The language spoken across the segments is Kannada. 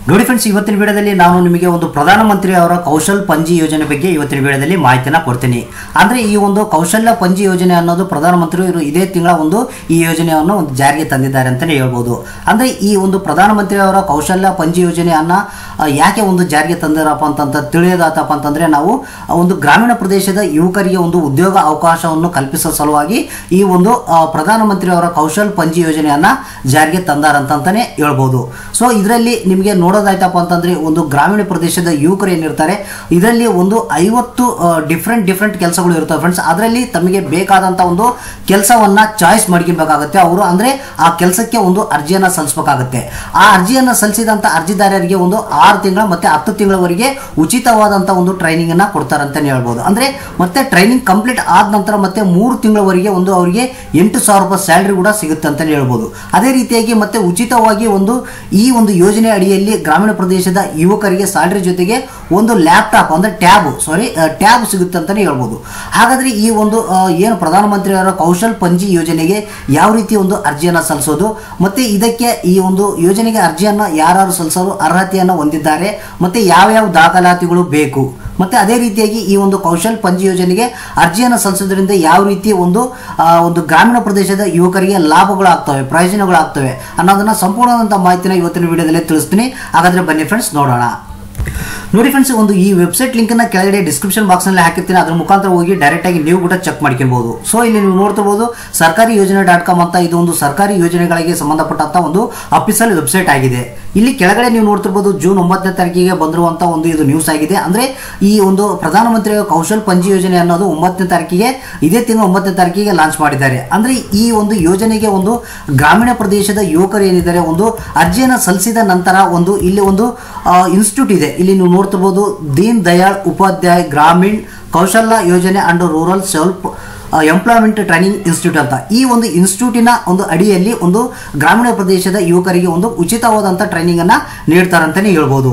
ನೋಡಿ ಫ್ರೆಂಡ್ಸ್ ಇವತ್ತಿನ ವಿಡಿಯೋದಲ್ಲಿ ನಾನು ನಿಮಗೆ ಒಂದು ಪ್ರಧಾನಮಂತ್ರಿ ಅವರ ಕೌಶಲ್ ಪಂಜಿ ಯೋಜನೆ ಬಗ್ಗೆ ಇವತ್ತಿನ ವಿಡಿಯೋದಲ್ಲಿ ಮಾಹಿತಿನ ಕೊಡ್ತೀನಿ ಅಂದ್ರೆ ಈ ಒಂದು ಕೌಶಲ್ಯ ಪಂಜಿ ಯೋಜನೆ ಅನ್ನೋದು ಪ್ರಧಾನಮಂತ್ರಿ ಇವರು ಇದೇ ತಿಂಗಳ ಒಂದು ಈ ಯೋಜನೆಯನ್ನು ಒಂದು ಜಾರಿಗೆ ತಂದಿದ್ದಾರೆ ಅಂತಲೇ ಹೇಳ್ಬೋದು ಅಂದ್ರೆ ಈ ಒಂದು ಪ್ರಧಾನಮಂತ್ರಿ ಅವರ ಕೌಶಲ್ಯ ಪಂಜಿ ಯೋಜನೆಯನ್ನ ಆ, ಯಾಕೆ ಒಂದು ಜಾರಿಗೆ ತಂದಿರಪ್ಪ ಅಂತಂತ ತಿಳಿಯೋದಾತಪ್ಪ ಅಂತಂದ್ರೆ ನಾವು ಆ ಒಂದು ಗ್ರಾಮೀಣ ಪ್ರದೇಶದ ಯುವಕರಿಗೆ ಒಂದು ಉದ್ಯೋಗ ಅವಕಾಶವನ್ನು ಕಲ್ಪಿಸುವ ಸಲುವಾಗಿ ಈ ಒಂದು ಆ, ಪ್ರಧಾನಮಂತ್ರಿ ಅವರ ಕೌಶಲ್ ಪಂಜಿ ಯೋಜನೆಯನ್ನ ಜಾರಿಗೆ ತಂದಾರಂತಾನೆ ಹೇಳ್ಬೋದು ಸೊ ಇದರಲ್ಲಿ ನಿಮಗೆ ನೋಡೋದಾಯ್ತಪ್ಪ ಅಂತಂದ್ರೆ ಒಂದು ಗ್ರಾಮೀಣ ಪ್ರದೇಶದ ಯುವಕರು ಏನಿರ್ತಾರೆ ಇದರಲ್ಲಿ ಒಂದು ಐವತ್ತು ಡಿಫ್ರೆಂಟ್ ಡಿಫ್ರೆಂಟ್ ಕೆಲಸಗಳು ಇರ್ತವೆ ಫ್ರೆಂಡ್ಸ್ ಅದರಲ್ಲಿ ತಮಗೆ ಬೇಕಾದಂತ ಒಂದು ಕೆಲಸವನ್ನ ಚಾಯ್ಸ್ ಮಾಡ್ಕೊಬೇಕಾಗುತ್ತೆ ಅವರು ಅಂದ್ರೆ ಆ ಕೆಲಸಕ್ಕೆ ಒಂದು ಅರ್ಜಿಯನ್ನ ಸಲ್ಲಿಸಬೇಕಾಗುತ್ತೆ ಆ ಅರ್ಜಿಯನ್ನ ಸಲ್ಲಿಸಿದಂತ ಅರ್ಜಿದಾರರಿಗೆ ಒಂದು ಆರು ತಿಂಗಳ ಮತ್ತೆ ಹತ್ತು ತಿಂಗಳವರೆಗೆ ಉಚಿತವಾದಂತ ಒಂದು ಟ್ರೈನಿಂಗ್ ಅನ್ನ ಕೊಡ್ತಾರೆ ಅಂತಾನೆ ಹೇಳ್ಬೋದು ಅಂದ್ರೆ ಮತ್ತೆ ಟ್ರೈನಿಂಗ್ ಕಂಪ್ಲೀಟ್ ಆದ ನಂತರ ಮತ್ತೆ ಮೂರು ತಿಂಗಳವರೆಗೆ ಒಂದು ಅವರಿಗೆ ಎಂಟು ಸಾವಿರ ರೂಪಾಯಿ ಸ್ಯಾಲ್ರಿ ಕೂಡ ಸಿಗುತ್ತೆ ಅಂತಾನೆ ಹೇಳ್ಬೋದು ಅದೇ ರೀತಿಯಾಗಿ ಮತ್ತೆ ಉಚಿತವಾಗಿ ಒಂದು ಈ ಒಂದು ಯೋಜನೆ ಅಡಿಯಲ್ಲಿ ಗ್ರಾಮೀಣ ಪ್ರದೇಶದ ಯುವಕರಿಗೆ ಸ್ಯಾಲ್ರಿ ಜೊತೆಗೆ ಒಂದು ಲ್ಯಾಪ್ಟಾಪ್ ಅಂದ್ರೆ ಟ್ಯಾಬ್ ಸಾರಿ ಟ್ಯಾಬ್ ಸಿಗುತ್ತೆ ಅಂತಾನೆ ಹೇಳ್ಬೋದು ಹಾಗಾದ್ರೆ ಈ ಒಂದು ಆ, ಏನು ಪ್ರಧಾನಮಂತ್ರಿ ಅವರ ಕೌಶಲ್ ಪಂಜಿ ಯೋಜನೆಗೆ ಯಾವ ರೀತಿ ಒಂದು ಅರ್ಜಿಯನ್ನು ಸಲ್ಲಿಸೋದು ಮತ್ತೆ ಇದಕ್ಕೆ ಈ ಒಂದು ಯೋಜನೆಗೆ ಅರ್ಜಿಯನ್ನು ಯಾರು ಸಲ್ಲಿಸಲು ಅರ್ಹತೆಯನ್ನು ಹೊಂದಿದ್ದಾರೆ ಮತ್ತೆ ಯಾವ್ಯಾವ ದಾಖಲಾತಿಗಳು ಬೇಕು ಮತ್ತೆ ಅದೇ ರೀತಿಯಾಗಿ ಈ ಒಂದು ಕೌಶಲ್ ಪಂಜಿ ಯೋಜನೆಗೆ ಅರ್ಜಿಯನ್ನು ಸಲ್ಲಿಸೋದ್ರಿಂದ ಯಾವ ರೀತಿ ಒಂದು ಆ, ಒಂದು ಗ್ರಾಮೀಣ ಪ್ರದೇಶದ ಯುವಕರಿಗೆ ಲಾಭಗಳಾಗ್ತವೆ ಪ್ರಯೋಜನಗಳಾಗ್ತವೆ ಅನ್ನೋದನ್ನ ಸಂಪೂರ್ಣವಾದಂಥ ಮಾಹಿತಿನ ಇವತ್ತಿನ ವಿಡಿಯೋದಲ್ಲಿ ತಿಳಿಸ್ತೀನಿ ಹಾಗಾದ್ರೆ ಬನ್ನಿ ಫ್ರೆಂಡ್ಸ್ ನೋಡೋಣ ನೋಡಿ ಫ್ರೆಂಡ್ಸ್ ಒಂದು ಈ ವೆಬ್ಸೈಟ್ ಲಿಂಕನ್ನು ಕೆಳಗಡೆ ಡಿಸ್ಕ್ರಿಪ್ಷನ್ ಬಾಕ್ಸ್ನಲ್ಲಿ ಹಾಕಿರ್ತೀನಿ ಅದ್ರ ಮುಖಾಂತರ ಹೋಗಿ ಡೈರೆಕ್ಟಾಗಿ ನೀವು ಕೂಡ ಚೆಕ್ ಮಾಡ್ಕೊಬಹುದು ಸೊ ಇಲ್ಲಿ ನೀವು ನೋಡ್ತಿರ್ಬೋದು ಸರ್ಕಾರಿ ಯೋಜನೆ ಡಾಟ್ ಕಾಮ್ ಅಂತ ಇದು ಒಂದು ಸರ್ಕಾರಿ ಯೋಜನೆಗಳಿಗೆ ಸಂಬಂಧಪಟ್ಟಂತ ಒಂದು ಅಫಿಷಿಯಲ್ ವೆಬ್ಸೈಟ್ ಆಗಿದೆ ಇಲ್ಲಿ ಕೆಳಗಡೆ ನೀವು ನೋಡ್ತಿರ್ಬೋದು ಜೂನ್ ಒಂಬತ್ತನೇ ತಾರೀಕಿಗೆ ಬಂದಿರುವಂತ ಒಂದು ಇದು ನ್ಯೂಸ್ ಆಗಿದೆ ಅಂದ್ರೆ ಈ ಒಂದು ಪ್ರಧಾನಮಂತ್ರಿ ಕೌಶಲ್ ಪಂಜಿ ಯೋಜನೆ ಅನ್ನೋದು ಒಂಬತ್ತನೇ ತಾರೀಕಿಗೆ ಇದೇ ತಿಂಗಳ ಒಂಬತ್ತನೇ ತಾರೀಕಿಗೆ ಲಾಂಚ್ ಮಾಡಿದ್ದಾರೆ ಅಂದ್ರೆ ಈ ಒಂದು ಯೋಜನೆಗೆ ಒಂದು ಗ್ರಾಮೀಣ ಪ್ರದೇಶದ ಯುವಕರು ಏನಿದ್ದಾರೆ ಒಂದು ಅರ್ಜಿಯನ್ನು ಸಲ್ಲಿಸಿದ ನಂತರ ಒಂದು ಇಲ್ಲಿ ಒಂದು ಇನ್ಸ್ಟಿಟ್ಯೂಟ್ ಇದೆ ಇಲ್ಲಿ ನೀವು ನೋಡ್ತಿರ್ಬೋದು Deen Dayal Upadhyaya Grameen Kaushalya Yojana and rural self employment training institute ಅಂತ ಈ ಒಂದು ಇನ್ಸ್ಟಿಟ್ಯೂಟಿನ ಒಂದು ಅಡಿಯಲ್ಲಿ ಒಂದು ಗ್ರಾಮೀಣ ಪ್ರದೇಶದ ಯುವಕರಿಗೆ ಒಂದು ಉಚಿತವಾದಂಥ ಟ್ರೈನಿಂಗ್ ಅನ್ನ ನೀಡ್ತಾರಂತಾನೆ ಹೇಳ್ಬೋದು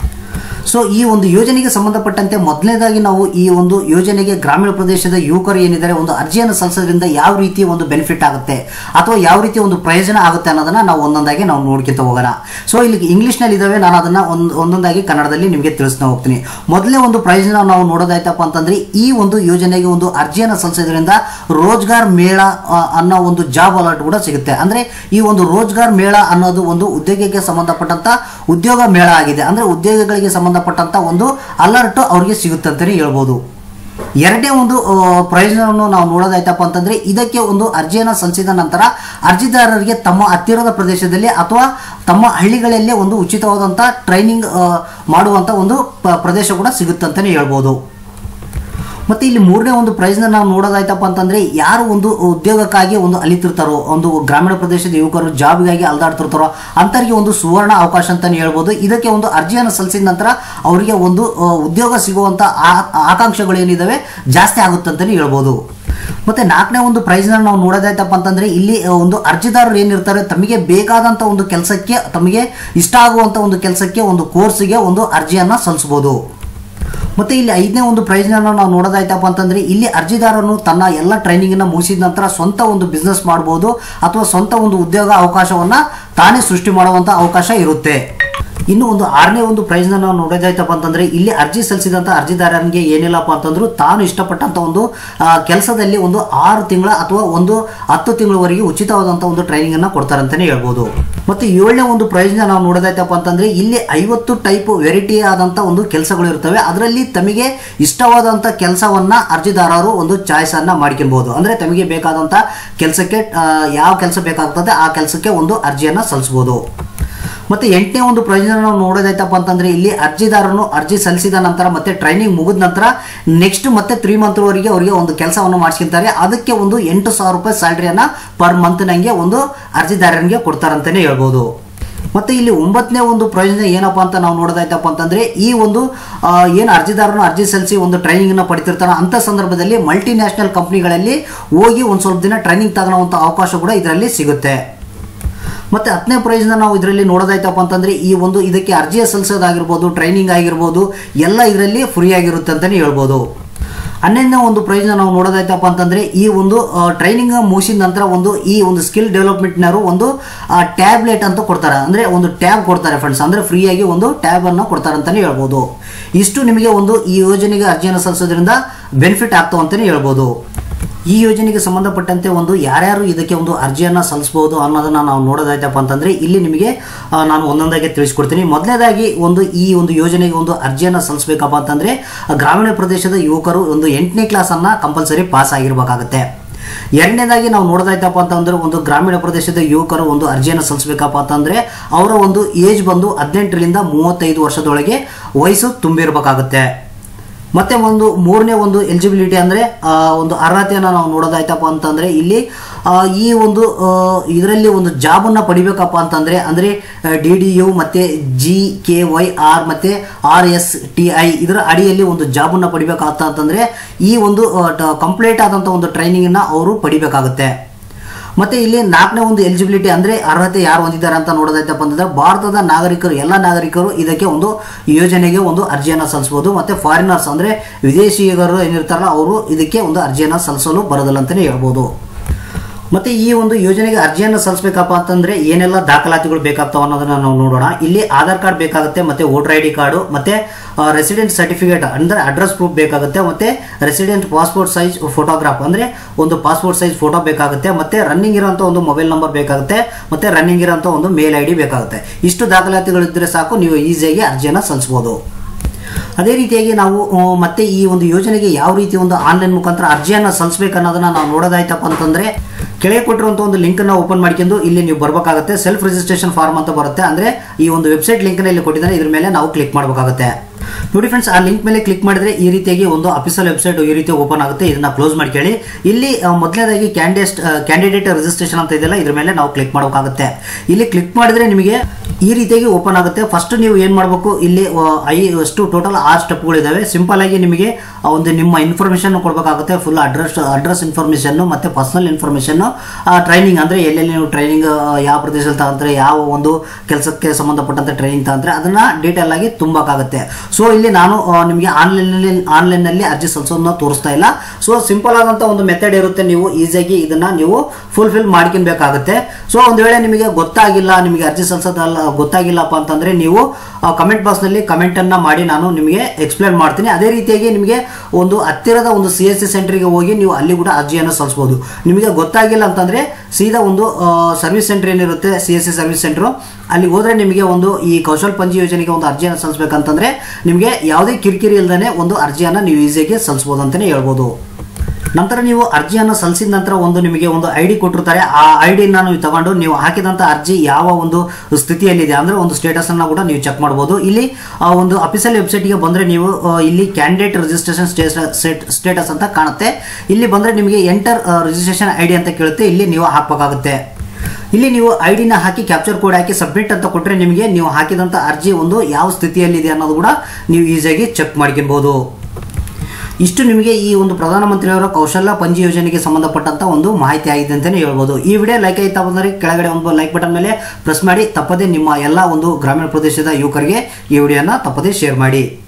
ಸೊ ಈ ಒಂದು ಯೋಜನೆಗೆ ಸಂಬಂಧಪಟ್ಟಂತೆ ಮೊದಲನೇದಾಗಿ ನಾವು ಈ ಒಂದು ಯೋಜನೆಗೆ ಗ್ರಾಮೀಣ ಪ್ರದೇಶದ ಯುವಕರು ಏನಿದ್ದಾರೆ ಒಂದು ಅರ್ಜಿಯನ್ನು ಸಲ್ಲಿಸೋದ್ರಿಂದ ಯಾವ ರೀತಿ ಒಂದು ಬೆನಿಫಿಟ್ ಆಗುತ್ತೆ ಅಥವಾ ಯಾವ ರೀತಿ ಒಂದು ಪ್ರಯೋಜನ ಆಗುತ್ತೆ ಅನ್ನೋದನ್ನ ನಾವು ಒಂದೊಂದಾಗಿ ನಾವು ನೋಡ್ಕೊಂತ ಹೋಗೋಣ ಸೊ ಇಲ್ಲಿ ಇಂಗ್ಲಿಷ್ನಲ್ಲಿ ಇದಾವೆ ನಾನು ಅದನ್ನ ಒಂದು ಒಂದೊಂದಾಗಿ ಕನ್ನಡದಲ್ಲಿ ನಿಮಗೆ ತಿಳಿಸ್ತಾ ಹೋಗ್ತೀನಿ ಮೊದಲನೇ ಒಂದು ಪ್ರಯೋಜನ ನಾವು ನೋಡೋದಾಯ್ತಪ್ಪ ಅಂತಂದ್ರೆ ಈ ಒಂದು ಯೋಜನೆಗೆ ಒಂದು ಅರ್ಜಿಯನ್ನು ಸಲ್ಲಿಸೋದ್ರಿಂದ ರೋಜ್ಗಾರ್ ಮೇಳ ಆ, ಅನ್ನೋ ಒಂದು ಜಾಬ್ ಅಲರ್ಟ್ ಕೂಡ ಸಿಗುತ್ತೆ ಅಂದ್ರೆ ಈ ಒಂದು ರೋಜ್ಗಾರ್ ಮೇಳ ಅನ್ನೋದು ಒಂದು ಉದ್ಯೋಗಕ್ಕೆ ಸಂಬಂಧಪಟ್ಟಂತ ಉದ್ಯೋಗ ಮೇಳ ಆಗಿದೆ ಅಂದ್ರೆ ಉದ್ಯೋಗಗಳಿಗೆ ಸಂಬಂಧಪಟ್ಟಂತ ಒಂದು ಅಲರ್ಟ್ ಅವ್ರಿಗೆ ಸಿಗುತ್ತೆ ಅಂತಾನೆ ಹೇಳ್ಬೋದು ಎರಡನೇ ಒಂದು ಆ, ಪ್ರಯೋಜನವನ್ನು ನಾವು ನೋಡೋದಾಯ್ತಪ್ಪ ಅಂತಂದ್ರೆ ಇದಕ್ಕೆ ಒಂದು ಅರ್ಜಿಯನ್ನು ಸಲ್ಲಿಸಿದ ನಂತರ ಅರ್ಜಿದಾರರಿಗೆ ತಮ್ಮ ಹತ್ತಿರದ ಪ್ರದೇಶದಲ್ಲಿ ಅಥವಾ ತಮ್ಮ ಹಳ್ಳಿಗಳಲ್ಲೇ ಒಂದು ಉಚಿತವಾದಂಥ ಟ್ರೈನಿಂಗ್ ಮಾಡುವಂಥ ಒಂದು ಪ- ಪ್ರದೇಶ ಕೂಡ ಸಿಗುತ್ತೆ ಅಂತಾನೆ ಹೇಳ್ಬೋದು ಮತ್ತೆ ಇಲ್ಲಿ ಮೂರನೇ ಒಂದು ಪ್ರೈಸ್ನ ನಾವು ನೋಡೋದಾಯ್ತಪ್ಪ ಅಂತಂದ್ರೆ ಯಾರು ಒಂದು ಉದ್ಯೋಗಕ್ಕಾಗಿ ಒಂದು ಅಲಿತಿರ್ತಾರೋ ಒಂದು ಗ್ರಾಮೀಣ ಪ್ರದೇಶದ ಯುವಕರು ಜಾಬ್ಗಾಗಿ ಅಲ್ದಾಡ್ತಿರ್ತಾರೋ ಅಂಥವ್ರಿಗೆ ಒಂದು ಸುವರ್ಣ ಅವಕಾಶ ಅಂತಾನೆ ಹೇಳ್ಬೋದು ಇದಕ್ಕೆ ಒಂದು ಅರ್ಜಿಯನ್ನು ಸಲ್ಲಿಸಿದ ನಂತರ ಅವರಿಗೆ ಒಂದು ಆ, ಉದ್ಯೋಗ ಸಿಗುವಂತ ಆ- ಆಕಾಂಕ್ಷೆಗಳು ಏನಿದಾವೆ ಜಾಸ್ತಿ ಆಗುತ್ತೆ ಅಂತಾನೆ ಹೇಳ್ಬೋದು ಮತ್ತೆ ನಾಲ್ಕನೇ ಒಂದು ಪ್ರೈಸ್ನ ನಾವು ನೋಡೋದಾಯ್ತಪ್ಪ ಅಂತಂದ್ರೆ ಇಲ್ಲಿ ಆ, ಒಂದು ಅರ್ಜಿದಾರರು ಏನಿರ್ತಾರೆ ತಮಗೆ ಬೇಕಾದಂತ ಒಂದು ಕೆಲಸಕ್ಕೆ ತಮಗೆ ಇಷ್ಟ ಆಗುವಂತ ಒಂದು ಕೆಲಸಕ್ಕೆ ಒಂದು ಕೋರ್ಸ್ಗೆ ಒಂದು ಅರ್ಜಿಯನ್ನ ಸಲ್ಲಿಸಬಹುದು ಮತ್ತೆ ಇಲ್ಲಿ ಐದನೇ ಒಂದು ಪ್ರಯೋಜನ ನಾವು ನೋಡೋದಾಯ್ತಪ್ಪ ಅಂತಂದ್ರೆ ಇಲ್ಲಿ ಅರ್ಜಿದಾರನು ತನ್ನ ಎಲ್ಲ ಟ್ರೈನಿಂಗ್ ಅನ್ನ ಮುಗಿಸಿದ ನಂತರ ಸ್ವಂತ ಒಂದು ಬಿಸ್ನೆಸ್ ಮಾಡಬಹುದು ಅಥವಾ ಸ್ವಂತ ಒಂದು ಉದ್ಯೋಗ ಅವಕಾಶವನ್ನ ತಾನೇ ಸೃಷ್ಟಿ ಮಾಡುವಂತ ಅವಕಾಶ ಇರುತ್ತೆ ಇನ್ನು ಒಂದು ಆರನೇ ಒಂದು ಪ್ರೈಸ್ನ ನಾವು ನೋಡೋದಾಯ್ತಪ್ಪ ಅಂತಂದ್ರೆ ಇಲ್ಲಿ ಅರ್ಜಿ ಸಲ್ಲಿಸಿದಂತ ಅರ್ಜಿದಾರನಿಗೆ ಏನಿಲ್ಲಪ್ಪ ಅಂತಂದ್ರು ತಾನು ಇಷ್ಟಪಟ್ಟಂತ ಒಂದು ಕೆಲಸದಲ್ಲಿ ಒಂದು ಆರು ತಿಂಗಳ ಅಥವಾ ಒಂದು ಹತ್ತು ತಿಂಗಳವರೆಗೆ ಉಚಿತವಾದಂತ ಒಂದು ಟ್ರೈನಿಂಗ್ ಅನ್ನ ಕೊಡ್ತಾರಂತಾನೆ ಹೇಳ್ಬೋದು ಮತ್ತೆ ಏಳನೇ ಒಂದು ಪ್ರಯೋಜನ ನಾವು ನೋಡೋದಾಯ್ತಪ್ಪ ಅಂತಂದ್ರೆ ಇಲ್ಲಿ ಐವತ್ತು ಟೈಪ್ ವೆರೈಟಿ ಆದಂತ ಒಂದು ಕೆಲಸಗಳು ಇರ್ತವೆ ಅದರಲ್ಲಿ ತಮಗೆ ಇಷ್ಟವಾದಂತ ಕೆಲಸವನ್ನ ಅರ್ಜಿದಾರರು ಒಂದು ಚಾಯ್ಸ್ ಅನ್ನ ಮಾಡ್ಕೊಬಹುದು ಅಂದ್ರೆ ತಮಗೆ ಬೇಕಾದಂತ ಕೆಲಸಕ್ಕೆ ಯಾವ ಕೆಲಸ ಬೇಕಾಗ್ತದೆ ಆ ಕೆಲಸಕ್ಕೆ ಒಂದು ಅರ್ಜಿಯನ್ನ ಸಲ್ಲಿಸಬಹುದು ಮತ್ತೆ ಎಂಟನೇ ಒಂದು ಪ್ರಯೋಜನ ನಾವು ನೋಡೋದಾಯ್ತಪ್ಪ ಅಂತಂದ್ರೆ ಇಲ್ಲಿ ಅರ್ಜಿದಾರನು ಅರ್ಜಿ ಸಲ್ಲಿಸಿದ ನಂತರ ಮತ್ತೆ ಟ್ರೈನಿಂಗ್ ಮುಗಿದ ನಂತರ ನೆಕ್ಸ್ಟ್ ಮತ್ತೆ ತ್ರೀ ಮಂತ್ವರೆಗೆ ಅವರಿಗೆ ಒಂದು ಕೆಲಸವನ್ನು ಮಾಡಿಸ್ಕೊಂತಾರೆ ಅದಕ್ಕೆ ಒಂದು ಎಂಟು ಸಾವಿರ ರೂಪಾಯಿ ಸ್ಯಾಲ್ರಿಯನ್ನ ಪರ್ ಮಂತ್ ನಂಗೆ ಒಂದು ಅರ್ಜಿದಾರನಿಗೆ ಕೊಡ್ತಾರಂತಾನೆ ಹೇಳ್ಬೋದು ಮತ್ತೆ ಇಲ್ಲಿ ಒಂಬತ್ತನೇ ಒಂದು ಪ್ರಯೋಜನ ಏನಪ್ಪಾ ಅಂತ ನಾವು ನೋಡೋದಾಯ್ತಪ್ಪ ಅಂತಂದ್ರೆ ಈ ಒಂದು ಆ, ಏನು ಅರ್ಜಿದಾರನು ಅರ್ಜಿ ಸಲ್ಲಿಸಿ ಒಂದು ಟ್ರೈನಿಂಗ್ ಅನ್ನ ಪಡಿತಿರ್ತಾನೆ ಅಂತ ಸಂದರ್ಭದಲ್ಲಿ ಮಲ್ಟಿ ನ್ಯಾಷನಲ್ ಕಂಪ್ನಿಗಳಲ್ಲಿ ಹೋಗಿ ಒಂದು ಸ್ವಲ್ಪ ದಿನ ಟ್ರೈನಿಂಗ್ ತಗೊಳ್ಳುವಂತ ಅವಕಾಶ ಕೂಡ ಇದರಲ್ಲಿ ಸಿಗುತ್ತೆ ಮತ್ತೆ ಹತ್ತನೇ ಪ್ರಯೋಜನ ನಾವು ಇದರಲ್ಲಿ ನೋಡೋದಾಯ್ತಪ್ಪ ಅಂತಂದ್ರೆ ಈ ಒಂದು ಇದಕ್ಕೆ ಅರ್ಜಿಯ ಸಲ್ಲಿಸೋದಾಗಿರ್ಬೋದು ಟ್ರೈನಿಂಗ್ ಆಗಿರ್ಬೋದು ಎಲ್ಲ ಇದರಲ್ಲಿ ಫ್ರೀ ಆಗಿರುತ್ತೆ ಅಂತಾನೆ ಹೇಳ್ಬೋದು ಹನ್ನೊಂದನೇ ಒಂದು ಪ್ರಯೋಜನ ನಾವು ನೋಡೋದಾಯ್ತಪ್ಪ ಅಂತಂದ್ರೆ ಈ ಒಂದು ಟ್ರೈನಿಂಗ್ ಮುಗಿಸಿದ ನಂತರ ಒಂದು ಈ ಒಂದು ಸ್ಕಿಲ್ ಡೆವಲಪ್ಮೆಂಟ್ನವರು ಒಂದು ಟ್ಯಾಬ್ಲೆಟ್ ಅಂತ ಕೊಡ್ತಾರೆ ಅಂದ್ರೆ ಒಂದು ಟ್ಯಾಬ್ ಕೊಡ್ತಾರೆ ಫ್ರೆಂಡ್ಸ್ ಅಂದ್ರೆ ಫ್ರೀಯಾಗಿ ಒಂದು ಟ್ಯಾಬ್ ಅನ್ನು ಕೊಡ್ತಾರೆ ಅಂತಾನೆ ಹೇಳ್ಬೋದು ಇಷ್ಟು ನಿಮಗೆ ಒಂದು ಈ ಯೋಜನೆಗೆ ಅರ್ಜಿಯನ್ನು ಸಲ್ಲಿಸೋದ್ರಿಂದ ಬೆನಿಫಿಟ್ ಆಗ್ತಾವ ಅಂತಾನೆ ಹೇಳ್ಬೋದು ಈ ಯೋಜನೆಗೆ ಸಂಬಂಧಪಟ್ಟಂತೆ ಒಂದು ಯಾರ್ಯಾರು ಇದಕ್ಕೆ ಒಂದು ಅರ್ಜಿಯನ್ನು ಸಲ್ಲಿಸಬಹುದು ಅನ್ನೋದನ್ನ ನಾವು ನೋಡೋದಾಯ್ತಪ್ಪ ಅಂತಂದ್ರೆ ಇಲ್ಲಿ ನಿಮಗೆ ಆ, ನಾನು ಒಂದೊಂದಾಗಿ ತಿಳಿಸ್ಕೊಡ್ತೀನಿ ಮೊದಲನೇದಾಗಿ ಒಂದು ಈ ಒಂದು ಯೋಜನೆಗೆ ಒಂದು ಅರ್ಜಿಯನ್ನು ಸಲ್ಲಿಸಬೇಕಪ್ಪ ಅಂತಂದ್ರೆ ಆ, ಗ್ರಾಮೀಣ ಪ್ರದೇಶದ ಯುವಕರು ಒಂದು ಎಂಟನೇ ಕ್ಲಾಸನ್ನು ಕಂಪಲ್ಸರಿ ಪಾಸ್ ಆಗಿರಬೇಕಾಗತ್ತೆ ಎರಡನೇದಾಗಿ ನಾವು ನೋಡೋದಾಯ್ತಪ್ಪ ಅಂತಂದ್ರೆ ಒಂದು ಗ್ರಾಮೀಣ ಪ್ರದೇಶದ ಯುವಕರು ಒಂದು ಅರ್ಜಿಯನ್ನು ಸಲ್ಲಿಸಬೇಕಪ್ಪ ಅಂತಂದ್ರೆ ಅವರ ಒಂದು ಏಜ್ ಬಂದು ಹದಿನೆಂಟರಿಂದ ಮೂವತ್ತೈದು ವರ್ಷದೊಳಗೆ ವಯಸ್ಸು ತುಂಬಿರಬೇಕಾಗುತ್ತೆ ಮತ್ತೆ ಒಂದು ಮೂರನೇ ಒಂದು ಎಲಿಜಿಬಿಲಿಟಿ ಅಂದರೆ ಒಂದು ಅರ್ಹತೆಯನ್ನು ನಾವು ನೋಡೋದಾಯ್ತಪ್ಪ ಅಂತಂದರೆ ಇಲ್ಲಿ ಆ, ಈ ಒಂದು ಇದರಲ್ಲಿ ಒಂದು ಜಾಬನ್ನು ಪಡಿಬೇಕಪ್ಪ ಅಂತಂದರೆ ಅಂದರೆ ಡಿ ಡಿ ಯು ಮತ್ತು ಜಿ ಕೆ ವೈ ಆರ್ ಮತ್ತು ಆರ್ ಎಸ್ ಟಿ ಐ ಇದರ ಅಡಿಯಲ್ಲಿ ಒಂದು ಜಾಬನ್ನು ಪಡಿಬೇಕಾಗ್ತ ಅಂತಂದರೆ ಈ ಒಂದು ಕಂಪ್ಲೀಟ್ ಆದಂಥ ಒಂದು ಟ್ರೈನಿಂಗನ್ನು ಅವರು ಪಡಿಬೇಕಾಗುತ್ತೆ ಮತ್ತೆ ಇಲ್ಲಿ ನಾಲ್ಕನೇ ಒಂದು ಎಲಿಜಿಬಿಲಿಟಿ ಅಂದ್ರೆ ಅರ್ಹತೆ ಯಾರು ಹೊಂದಿದ್ದಾರೆ ಅಂತ ನೋಡೋದೈತಪ್ಪ ಅಂತಂದ್ರೆ ಭಾರತದ ನಾಗರಿಕರು ಎಲ್ಲ ನಾಗರಿಕರು ಇದಕ್ಕೆ ಒಂದು ಯೋಜನೆಗೆ ಒಂದು ಅರ್ಜಿಯನ್ನು ಸಲ್ಲಿಸಬಹುದು ಮತ್ತೆ ಫಾರಿನರ್ಸ್ ಅಂದ್ರೆ ವಿದೇಶಿಗರು ಏನಿರ್ತಾರಲ್ಲ ಅವರು ಇದಕ್ಕೆ ಒಂದು ಅರ್ಜಿಯನ್ನು ಸಲ್ಲಿಸಲು ಬರೋದಿಲ್ಲ ಅಂತಲೇ ಹೇಳ್ಬೋದು ಮತ್ತೆ ಈ ಒಂದು ಯೋಜನೆಗೆ ಅರ್ಜಿಯನ್ನು ಸಲ್ಲಿಸಬೇಕಪ್ಪ ಅಂತಂದ್ರೆ ಏನೆಲ್ಲ ದಾಖಲಾತಿಗಳು ಬೇಕಾಗ್ತಾವ ಅನ್ನೋದನ್ನ ನಾವು ನೋಡೋಣ ಇಲ್ಲಿ ಆಧಾರ್ ಕಾರ್ಡ್ ಬೇಕಾಗುತ್ತೆ ಮತ್ತೆ ವೋಟರ್ ಐ ಡಿ ಕಾರ್ಡು ಮತ್ತೆ ರೆಸಿಡೆಂಟ್ ಸರ್ಟಿಫಿಕೇಟ್ ಅಂದ್ರೆ ಅಡ್ರೆಸ್ ಪ್ರೂಫ್ ಬೇಕಾಗುತ್ತೆ ಮತ್ತೆ ರೆಸಿಡೆಂಟ್ ಪಾಸ್ಪೋರ್ಟ್ ಸೈಜ್ ಫೋಟೋಗ್ರಾಫ್ ಅಂದ್ರೆ ಒಂದು ಪಾಸ್ಪೋರ್ಟ್ ಸೈಜ್ ಫೋಟೋ ಬೇಕಾಗುತ್ತೆ ಮತ್ತೆ ರನ್ನಿಂಗ್ ಇರೋಂಥ ಒಂದು ಮೊಬೈಲ್ ನಂಬರ್ ಬೇಕಾಗುತ್ತೆ ಮತ್ತೆ ರನ್ನಿಂಗ್ ಇರೋಂಥ ಒಂದು ಮೇಲ್ ಐ ಡಿ ಬೇಕಾಗುತ್ತೆ ಇಷ್ಟು ದಾಖಲಾತಿಗಳಿದ್ರೆ ಸಾಕು ನೀವು ಈಸಿಯಾಗಿ ಅರ್ಜಿಯನ್ನು ಸಲ್ಲಿಸಬಹುದು ಅದೇ ರೀತಿಯಾಗಿ ನಾವು ಆ, ಮತ್ತೆ ಈ ಒಂದು ಯೋಜನೆಗೆ ಯಾವ ರೀತಿ ಒಂದು ಆನ್ಲೈನ್ ಮುಖಾಂತರ ಅರ್ಜಿಯನ್ನು ಸಲ್ಲಿಸಬೇಕು ಅನ್ನೋದನ್ನ ನಾವು ನೋಡೋದಾಯ್ತಪ್ಪ ಅಂತಂದ್ರೆ ಕೆಳಗೆ ಕೊಟ್ಟಿರುವಂಥ ಒಂದು ಲಿಂಕ್ ಅನ್ನು ಓಪನ್ ಮಾಡ್ಕೊಂಡು ಇಲ್ಲಿ ನೀವು ಬರಬೇಕಾಗುತ್ತೆ ಸೆಲ್ಫ್ ರಿಜಿಸ್ಟ್ರೇಷನ್ ಫಾರ್ಮ್ ಅಂತ ಬರುತ್ತೆ ಅಂದ್ರೆ ಈ ಒಂದು ವೆಬ್ಸೈಟ್ ಲಿಂಕ್ ಇಲ್ಲಿ ಕೊಟ್ಟಿದ್ದಾರೆ ಇದ್ರ ಮೇಲೆ ನಾವು ಕ್ಲಿಕ್ ಮಾಡಬೇಕಾಗುತ್ತೆ ನೋಡಿ ಫ್ರೆಂಡ್ಸ್ ಆ ಲಿಂಕ್ ಮೇಲೆ ಕ್ಲಿಕ್ ಮಾಡಿದ್ರೆ ಈ ರೀತಿಯಾಗಿ ಒಂದು ಅಫಿಷಿಯಲ್ ವೆಬ್ಸೈಟ್ ಈ ರೀತಿ ಓಪನ್ ಆಗುತ್ತೆ ಇದನ್ನ ಕ್ಲೋಸ್ ಮಾಡ್ಕೊಳ್ಳಿ ಇಲ್ಲಿ ಆ, ಮೊದಲನೇದಾಗಿ ಕ್ಯಾಂಡಿಡೇಟ್ ಕ್ಯಾಂಡಿಡೇಟ್ ರಿಜಿಸ್ಟ್ರೇಷನ್ ಅಂತ ಇದೆಯಲ್ಲ ಇದ್ರ ಮೇಲೆ ನಾವು ಕ್ಲಿಕ್ ಮಾಡಬೇಕಾಗುತ್ತೆ ಇಲ್ಲಿ ಕ್ಲಿಕ್ ಮಾಡಿದ್ರೆ ನಿಮಗೆ ಈ ರೀತಿಯಾಗಿ ಓಪನ್ ಆಗುತ್ತೆ ಫಸ್ಟ್ ನೀವು ಏನು ಮಾಡಬೇಕು ಇಲ್ಲಿ ಆ, ಐ ಅಷ್ಟು ಟೋಟಲ್ ಆರು ಸ್ಟೆಪ್ಗಳಿದ್ದಾವೆ ಸಿಂಪಲ್ ಆಗಿ ನಿಮಗೆ ಆ ಒಂದು ನಿಮ್ಮ ಇನ್ಫಾರ್ಮೇಷನ್ ಕೊಡಬೇಕಾಗುತ್ತೆ ಫುಲ್ ಅಡ್ರೆಸ್ ಅಡ್ರೆಸ್ ಇನ್ಫಾರ್ಮೇಷನ್ ಮತ್ತೆ ಪರ್ಸನಲ್ ಇನ್ಫಾರ್ಮೇಷನ್ ಟ್ರೈನಿಂಗ್ ಅಂದರೆ ಎಲ್ಲೆಲ್ಲಿ ನೀವು ಟ್ರೈನಿಂಗ್ ಯಾವ ಪ್ರದೇಶದಲ್ಲಿ ತಗೊಂತಾರೆ ಯಾವ ಒಂದು ಕೆಲಸಕ್ಕೆ ಸಂಬಂಧಪಟ್ಟಂತೆ ಟ್ರೈನಿಂಗ್ ತಗೊಂತಾರೆ ಅದನ್ನ ಡೀಟೇಲ್ ಆಗಿ ತುಂಬಕ್ಕಾಗುತ್ತೆ ಸೊ ಇಲ್ಲಿ ನಾನು ಆ, ನಿಮಗೆ ಆನ್ಲೈನಲ್ಲಿ ಆನ್ಲೈನಲ್ಲಿ ಅರ್ಜಿ ಸಲ್ಲಿಸೋದನ್ನ ತೋರಿಸ್ತಾ ಇಲ್ಲ ಸೊ ಸಿಂಪಲ್ ಆದಂಥ ಒಂದು ಮೆಥಡ್ ಇರುತ್ತೆ ನೀವು ಈಸಿಯಾಗಿ ಇದನ್ನ ನೀವು ಫುಲ್ಫಿಲ್ ಮಾಡ್ಕೊಬೇಕಾಗುತ್ತೆ ಸೊ ಒಂದು ವೇಳೆ ನಿಮಗೆ ಗೊತ್ತಾಗಿಲ್ಲ ನಿಮಗೆ ಅರ್ಜಿ ಸಲ್ಲಿಸೋದಲ್ಲ ಗೊತ್ತಾಗಿಲ್ಲಪ್ಪ ಅಂತಂದ್ರೆ ನೀವು ಕಮೆಂಟ್ ಬಾಕ್ಸ್ನಲ್ಲಿ ಕಮೆಂಟನ್ನು ಮಾಡಿ ನಾನು ನಿಮಗೆ ಎಕ್ಸ್ಪ್ಲೇನ್ ಮಾಡ್ತೀನಿ ಅದೇ ರೀತಿಯಾಗಿ ನಿಮಗೆ ಒಂದು ಹತ್ತಿರದ ಒಂದು ಸಿ ಎಸ್ ಸಿ ಸೆಂಟ್ರಿಗೆ ಹೋಗಿ ನೀವು ಅಲ್ಲಿ ಕೂಡ ಅರ್ಜಿಯನ್ನು ಸಲ್ಲಿಸ್ಬೋದು ನಿಮಗೆ ಗೊತ್ತಾಗಿಲ್ಲ ಅಂತಂದರೆ ಸೀದಾ ಒಂದು ಸರ್ವಿಸ್ ಸೆಂಟರ್ ಏನಿರುತ್ತೆ C S C service centre ಅಲ್ಲಿ ಹೋದ್ರೆ ನಿಮಗೆ ಒಂದು ಈ ಕೌಶಲ್ ಪಂಜಿ ಯೋಜನೆಗೆ ಒಂದು ಅರ್ಜಿಯನ್ನು ಸಲ್ಲಿಸಬೇಕಂತಂದ್ರೆ ನಿಮಗೆ ಯಾವುದೇ ಕಿರಿಕಿರಿ ಇಲ್ಲದೇ ಒಂದು ಅರ್ಜಿಯನ್ನು ನೀವು ಈಸಿಯಾಗಿ ಸಲ್ಲಿಸ್ಬೋದು ಅಂತಲೇ ಹೇಳ್ಬೋದು ನಂತರ ನೀವು ಅರ್ಜಿಯನ್ನು ಸಲ್ಲಿಸಿದ ನಂತರ ಒಂದು ನಿಮಗೆ ಒಂದು ಐ ಡಿ ಕೊಟ್ಟಿರ್ತಾರೆ ಆ ಐ ಡಿನ ನೀವು ತಗೊಂಡು ನೀವು ಹಾಕಿದಂಥ ಅರ್ಜಿ ಯಾವ ಒಂದು ಸ್ಥಿತಿಯಲ್ಲಿದೆ ಅಂದರೆ ಒಂದು ಸ್ಟೇಟಸ್ ಅನ್ನ ಕೂಡ ನೀವು ಚೆಕ್ ಮಾಡ್ಬೋದು ಇಲ್ಲಿ ಆ ಒಂದು ಅಫಿಷಿಯಲ್ ವೆಬ್ಸೈಟ್ಗೆ ಬಂದರೆ ನೀವು ಆ, ಇಲ್ಲಿ ಕ್ಯಾಂಡಿಡೇಟ್ ರಿಜಿಸ್ಟ್ರೇಷನ್ ಸ್ಟೇಟಸ್ ಅಂತ ಕಾಣುತ್ತೆ ಇಲ್ಲಿ ಬಂದರೆ ನಿಮಗೆ ಎಂಟರ್ ರಿಜಿಸ್ಟ್ರೇಷನ್ ಐ ಡಿ ಅಂತ ಕೇಳುತ್ತೆ ಇಲ್ಲಿ ನೀವು ಹಾಕಬೇಕಾಗುತ್ತೆ ಇಲ್ಲಿ ನೀವು ಐ ಡಿನ ಹಾಕಿ ಕ್ಯಾಪ್ಚರ್ ಕೋಡ್ ಹಾಕಿ ಸಬ್ಮಿಟ್ ಅಂತ ಕೊಟ್ಟರೆ ನಿಮಗೆ ನೀವು ಹಾಕಿದಂಥ ಅರ್ಜಿ ಒಂದು ಯಾವ ಸ್ಥಿತಿಯಲ್ಲಿದೆ ಅನ್ನೋದು ಕೂಡ ನೀವು ಈಸಿಯಾಗಿ ಚೆಕ್ ಮಾಡ್ಕೊಬಹುದು ಇಷ್ಟು ನಿಮಗೆ ಈ ಒಂದು ಪ್ರಧಾನಮಂತ್ರಿಯವರ ಕೌಶಲ್ಯ ಪಂಜಿ ಯೋಜನೆಗೆ ಸಂಬಂಧಪಟ್ಟಂತ ಒಂದು ಮಾಹಿತಿ ಆಗಿದೆ ಅಂತಲೇ ಹೇಳ್ಬೋದು ಈ ವಿಡಿಯೋ ಲೈಕ್ ಆಯ್ತಾ ಬಂದರೆ ಕೆಳಗಡೆ ಒಂದು ಲೈಕ್ ಬಟನ್ ಮೇಲೆ ಪ್ರೆಸ್ ಮಾಡಿ ತಪ್ಪದೆ ನಿಮ್ಮ ಎಲ್ಲ ಒಂದು ಗ್ರಾಮೀಣ ಪ್ರದೇಶದ ಯುವಕರಿಗೆ ಈ ವಿಡಿಯೋನ ತಪ್ಪದೆ ಶೇರ್ ಮಾಡಿ